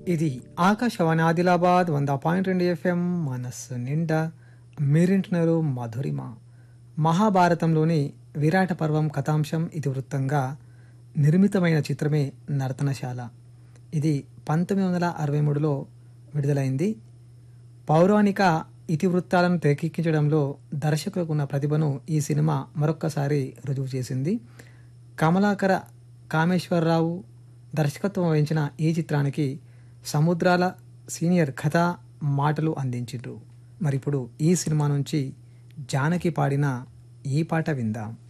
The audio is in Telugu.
ఇది ఆకాశవాణి ఆదిలాబాద్ వంద పాయింట్ రెండు ఎఫ్ఎం మనస్సు నిండా మీరింటున్నారు మధురిమ మహాభారతంలోని విరాట పర్వం కథాంశం ఇతివృత్తంగా నిర్మితమైన చిత్రమే నర్తనశాల ఇది పంతొమ్మిది వందల అరవై మూడులో విడుదలైంది పౌరాణిక ఇతివృత్తాలను తెరకెక్కించడంలో దర్శకులకు ఉన్న ప్రతిభను ఈ సినిమా మరొక్కసారి రుజువు చేసింది కమలాకర కామేశ్వరరావు దర్శకత్వం వహించిన ఈ చిత్రానికి సముద్రాల సీనియర్ కథ మాటలు అందించిండ్రు మరి ఇప్పుడు ఈ సినిమా నుంచి జానకి పాడిన ఈ పాట విందాం